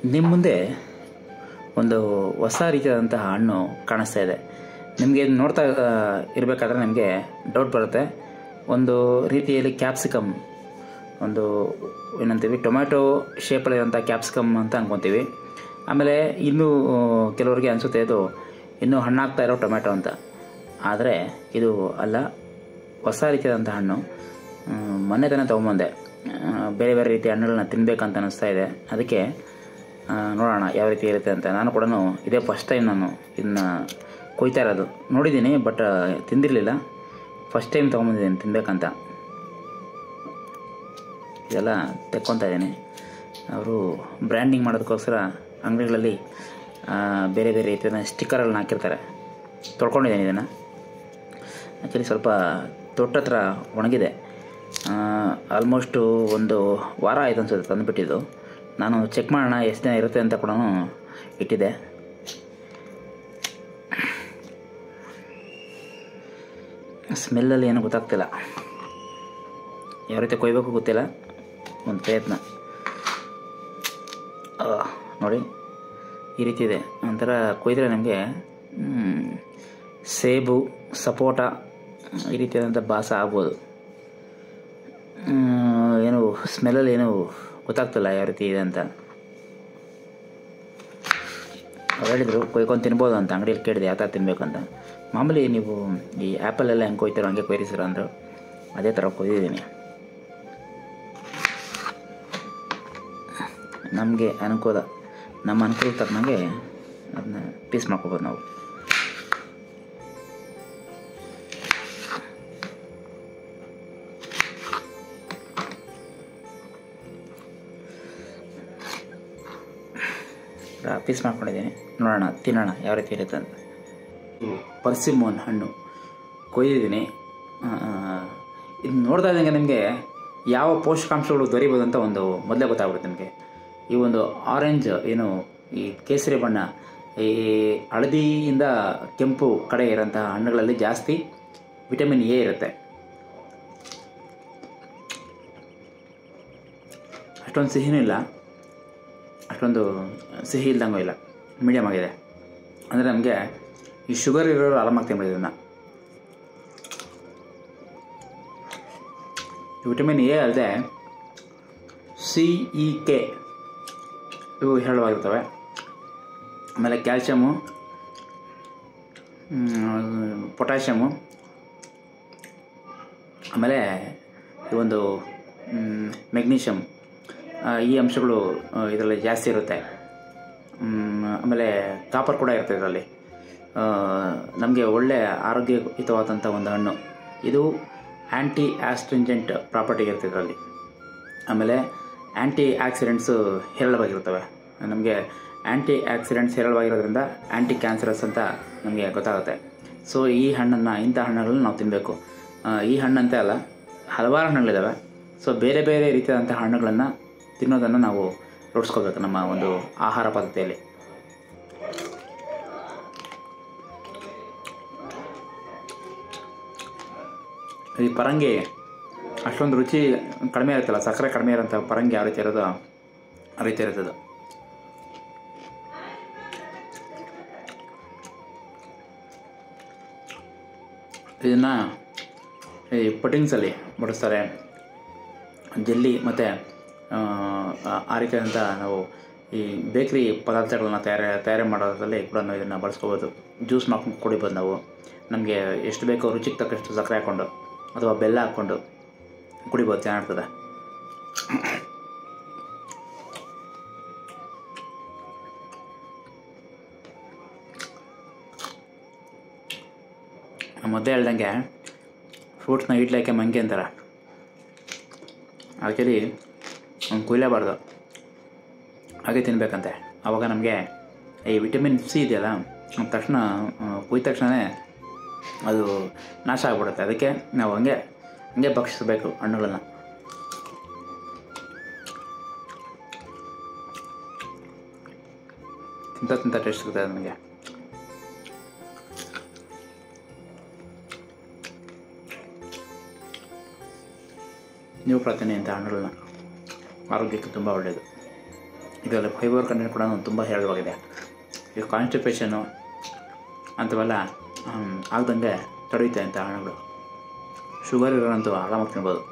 ನಿಮ್ಮ ಮುಂದೆ ಒಂದು ಹೊಸ ರೀತಿಯಾದಂತಹ ಹಣ್ಣು ಕಾಣಿಸ್ತಾ ಇದೆ ನಿಮಗೆ ಇದ್ನ ನೋಡ್ತಾ ಇರಬೇಕಾದ್ರೆ ನಿಮಗೆ ಡೌಟ್ ಬರುತ್ತೆ ಒಂದು ರೀತಿಯಲ್ಲಿ ಕ್ಯಾಪ್ಸಿಕಮ್ ಒಂದು ಏನಂತೀವಿ ಟೊಮ್ಯಾಟೊ ಶೇಪಲ್ಲಿರೋಂಥ ಕ್ಯಾಪ್ಸಿಕಮ್ ಅಂತ ಅನ್ಕೊತೀವಿ ಆಮೇಲೆ ಇನ್ನೂ ಕೆಲವರಿಗೆ ಅನಿಸುತ್ತೆ ಇದು ಇನ್ನೂ ಹಣ್ಣಾಗ್ತಾ ಇರೋ ಟೊಮ್ಯಾಟೊ ಅಂತ ಆದರೆ ಇದು ಅಲ್ಲ ಹೊಸ ರೀತಿಯಾದಂಥ ಹಣ್ಣು ಮ್, ಮೊನ್ನೆ ತಾನೇ ತೊಗೊಂಬಂದೆ ಆ, ಬೇರೆ ಬೇರೆ ರೀತಿಯ ಹಣ್ಣುಗಳನ್ನ ತಿನ್ನಬೇಕಂತ ಅನ್ನಿಸ್ತಾ ಇದೆ ಅದಕ್ಕೆ ಆ, ನೋಡೋಣ ಯಾವ ರೀತಿ ಇರುತ್ತೆ ಅಂತ ನಾನು ಕೂಡ ಇದೇ ಫಸ್ಟ್ ಟೈಮ್ ನಾನು ಇದನ್ನ ಕೊಯ್ತಾ ಇರೋದು ನೋಡಿದ್ದೀನಿ ಬಟ್ ತಿಂದಿರಲಿಲ್ಲ ಫಸ್ಟ್ ಟೈಮ್ ತೊಗೊಂಬಂದಿದ್ದೀನಿ ತಿನ್ನಬೇಕಂತ ಇದೆಲ್ಲ ತೆಕ್ಕೊತಾ ಇದ್ದೀನಿ ಅವರು ಬ್ರ್ಯಾಂಡಿಂಗ್ ಮಾಡೋದಕ್ಕೋಸ್ಕರ ಅಂಗಡಿಗಳಲ್ಲಿ ಆ, ಬೇರೆ ಬೇರೆ ರೀತಿಯ ಸ್ಟಿಕ್ಕರ್ಗಳನ್ನ ಹಾಕಿರ್ತಾರೆ ತೊಳ್ಕೊಂಡಿದ್ದೀನಿ ಇದನ್ನು ಆ್ಯಕ್ಚುಲಿ ಸ್ವಲ್ಪ ತೊಟ್ಟ ಹತ್ರ ಒಣಗಿದೆ ಆಲ್ಮೋಸ್ಟು ಒಂದು ವಾರ ಆಯ್ತು ಅನ್ಸುತ್ತೆ ತಂದುಬಿಟ್ಟಿದ್ದು ನಾನು ಚೆಕ್ ಮಾಡೋಣ ಎಷ್ಟು ದಿನ ಇರುತ್ತೆ ಅಂತ ಕೂಡ ಇಟ್ಟಿದ್ದೆ ಸ್ಮೆಲ್ಲಲ್ಲಿ ಏನೂ ಗೊತ್ತಾಗ್ತಿಲ್ಲ ಯಾವ ರೀತಿ ಕೊಯ್ಬೇಕು ಗೊತ್ತಿಲ್ಲ ಒಂದು ಪ್ರಯತ್ನ ಆ, ನೋಡಿ ಈ ರೀತಿ ಇದೆ ಒಂಥರ ಕೊಯ್ದರೆ ನಮಗೆ ಸೇಬು ಸಪೋಟ ಈ ರೀತಿಯಾದಂಥ ಭಾಸ ಆಗ್ಬೋದು ಮ್, ಏನು ಸ್ಮೆಲ್ಲಲ್ಲಿ ಏನು ಗೊತ್ತಾಗ್ತಿಲ್ಲ ಯಾವ ರೀತಿ ಇದೆ ಅಂತ ಅವ್ರು ಹೇಳಿದರು ಕೊಯ್ಕೊಂಡು ತಿನ್ಬೋದು ಅಂತ ಅಂಗಡಿಯಲ್ಲಿ ಕೇಳಿದೆ ಯಾವ ಥರ ತಿನ್ನಬೇಕು ಅಂತ ಮಾಮೂಲಿ ನೀವು ಈ ಆ್ಯಪಲ್ಲೆಲ್ಲ ಹೆಂಗೆ ಕೊಯ್ತಾರೋ ಹಂಗೆ ಕೊಯ್ರಿಸಿರೋ ಅಂದರು ಅದೇ ಥರ ಕೊಯ್ದಿದ್ದೀನಿ ನಮಗೆ ಅನುಕೂಲ ನಮ್ಮ ಅನುಕೂಲ ತಕ್ಕನಾಗೆ ಅದನ್ನ ಪೀಸ್ ಮಾಡ್ಕೋಬೋದು ನಾವು ಪೀಸ್ ಮಾಡ್ಕೊಂಡಿದ್ದೀನಿ ನೋಡೋಣ ತಿನ್ನೋಣ ಯಾವ ರೀತಿ ಇರುತ್ತೆ ಅಂತ ಇದು ಪರ್ಸಿಮೋನ್ ಹಣ್ಣು ಕೊಯ್ದಿದ್ದೀನಿ ಇದು ನೋಡ್ತಾ ಇದ್ದಂಗೆ ನಿಮಗೆ ಯಾವ ಪೋಷಕಾಂಶಗಳು ದೊರೀಬೋದು ಅಂತ ಒಂದು ಮೊದಲೇ ಗೊತ್ತಾಗ್ಬಿಡುತ್ತೆ ನಿಮಗೆ ಈ ಒಂದು ಆರೆಂಜ್ ಏನು ಈ ಕೇಸರಿ ಬಣ್ಣ ಈ ಹಳದಿಯಿಂದ ಕೆಂಪು ಕಡೆ ಇರೋಂತಹ ಹಣ್ಣುಗಳಲ್ಲಿ ಜಾಸ್ತಿ ವಿಟಮಿನ್ ಎ ಇರುತ್ತೆ ಅಷ್ಟೊಂದು ಸಿಹಿನೂ ಇಲ್ಲ ಅಷ್ಟೊಂದು ಸಿಹಿ ಇಲ್ದಂಗೂ ಇಲ್ಲ ಮೀಡಿಯಮ್ ಆಗಿದೆ ಅಂದರೆ ನಮಗೆ ಈ ಶುಗರ್ ಇರೋರು ಆರಾಮಾಗಿ ತಿನ್ಬೋದು ಇದನ್ನು ವಿಟಮಿನ್ ಎ ಅಲ್ಲದೆ ಸಿ ಇ ಕೆ ಇವು ಹೇರಳವಾಗಿರ್ತವೆ ಆಮೇಲೆ ಕ್ಯಾಲ್ಶಿಯಮು ಪೊಟ್ಯಾಷಿಯಮು ಆಮೇಲೆ ಈ ಒಂದು ಮೆಗ್ನೀಷಿಯಮ್ ಈ ಅಂಶಗಳು ಇದರಲ್ಲಿ ಜಾಸ್ತಿ ಇರುತ್ತೆ ಮ್, ಆಮೇಲೆ ಕಾಪರ್ ಕೂಡ ಇರುತ್ತೆ ಇದರಲ್ಲಿ ನಮಗೆ ಒಳ್ಳೆ ಆರೋಗ್ಯಯುತವಾದಂಥ ಒಂದು ಹಣ್ಣು ಇದು ಆ್ಯಂಟಿ ಆಸ್ಟ್ರಿಂಜೆಂಟ್ ಪ್ರಾಪರ್ಟಿ ಇರುತ್ತೆ ಇದರಲ್ಲಿ ಆಮೇಲೆ ಆ್ಯಂಟಿ ಆಕ್ಸಿಡೆಂಟ್ಸು ಹೇರಳವಾಗಿರ್ತವೆ ನಮಗೆ ಆ್ಯಂಟಿ ಆಕ್ಸಿಡೆಂಟ್ಸ್ ಹೇರಳವಾಗಿರೋದ್ರಿಂದ ಆ್ಯಂಟಿ ಕ್ಯಾನ್ಸರಸ್ ಅಂತ ನಮಗೆ ಗೊತ್ತಾಗುತ್ತೆ ಸೊ ಈ ಹಣ್ಣನ್ನು ಇಂಥ ಹಣ್ಣುಗಳನ್ನ ನಾವು ತಿನ್ನಬೇಕು ಈ ಹಣ್ಣಂತೆ ಅಲ್ಲ ಹಲವಾರು ಹಣ್ಣುಗಳಿದ್ದಾವೆ ಸೊ ಬೇರೆ ಬೇರೆ ರೀತಿಯಾದಂಥ ಹಣ್ಣುಗಳನ್ನು ತಿನ್ನೋದನ್ನು ನಾವು ರೂಢಿಸ್ಕೋಬೇಕು ನಮ್ಮ ಒಂದು ಆಹಾರ ಪದ್ಧತಿಯಲ್ಲಿ ಈ ಪರಂಗಿ ಅಷ್ಟೊಂದು ರುಚಿ ಕಡಿಮೆ ಇರುತ್ತಲ್ಲ ಸಕ್ಕರೆ ಕಡಿಮೆ ಇರೋಂಥ ಪರಂಗಿ ಯಾವ ರೀತಿ ಇರೋದು ಆ ರೀತಿ ಇರ್ತದೆ ಇದನ್ನು ಈ ಪುಟಿಂಗ್ಸಲ್ಲಿ ಬಡಿಸ್ತಾರೆ ಜೆಲ್ಲಿ ಮತ್ತು ಆ ರೀತಿಯಾದಂಥ ನಾವು ಈ ಬೇಕ್ರಿ ಪದಾರ್ಥಗಳನ್ನ ತಯಾರಿ ತಯಾರಿ ಮಾಡೋದ್ರಲ್ಲಿ ಕೂಡ ನಾವು ಇದನ್ನು ಬಳಸ್ಕೋಬೋದು ಜ್ಯೂಸ್ ಮಾಡ್ಕೊಂಡು ಕುಡಿಬೋದು ನಾವು ನಮಗೆ ಎಷ್ಟು ಬೇಕೋ ರುಚಿಗೆ ತಕ್ಕಷ್ಟು ಸಕ್ಕರೆ ಹಾಕ್ಕೊಂಡು ಅಥವಾ ಬೆಲ್ಲ ಹಾಕ್ಕೊಂಡು ಕುಡಿಬೋದು ಚೆನ್ನಾಗಿರ್ತದೆ ಮೊದಲೇ ಹೇಳ್ದಂಗೆ ಫ್ರೂಟ್ಸ್ನ ಇಡ್ಲಿಕ್ಕೆ ಮಂಗೆ ಅಂತಾರೆ ಆ್ಯಕ್ಚುಲಿ ಅವ್ನು ಕುಯ್ಲೇಬಾರ್ದು ಹಾಗೆ ತಿನ್ನಬೇಕಂತೆ ಆವಾಗ ನಮಗೆ ಈ ವಿಟಮಿನ್ ಸಿ ಇದೆಯಲ್ಲ ಅದ್ ತಕ್ಷಣ ಆ, ಕುಯ್ದ ತಕ್ಷಣವೇ ಅದು ನಾಶ ಆಗ್ಬಿಡುತ್ತೆ ಅದಕ್ಕೆ ನಾವು ಹಂಗೆ ಹಂಗೆ ಭಕ್ಷಿಸಬೇಕು ಹಣ್ಣುಗಳನ್ನ ತಿಂತ ತಿಂತ ಟೇಸ್ಟ್ ಸಿಗುತ್ತೆ ನನಗೆ ನೀವು ಪ್ರತಿನಿತ್ಯ ಹಣ್ಣುಗಳನ್ನ ಆರೋಗ್ಯಕ್ಕೆ ತುಂಬ ಒಳ್ಳೆಯದು ಇದರಲ್ಲಿ ಫೈಬರ್ ಕಂಟೆಂಟ್ ಕೂಡ ತುಂಬ ಹೇರಳವಾಗಿದೆ ಈಗ ಕಾನ್ಸ್ಟಿಪೇಷನು ಅಂಥವೆಲ್ಲ ಆಗ್ದಂಗೆ ತಡೆಯುತ್ತೆ ಅಂತ ಹಣ್ಣುಗಳು ಶುಗರ್ ಇರೋರಂತೂ ಆರಾಮಾಗಿ ತಿನ್ಬೋದು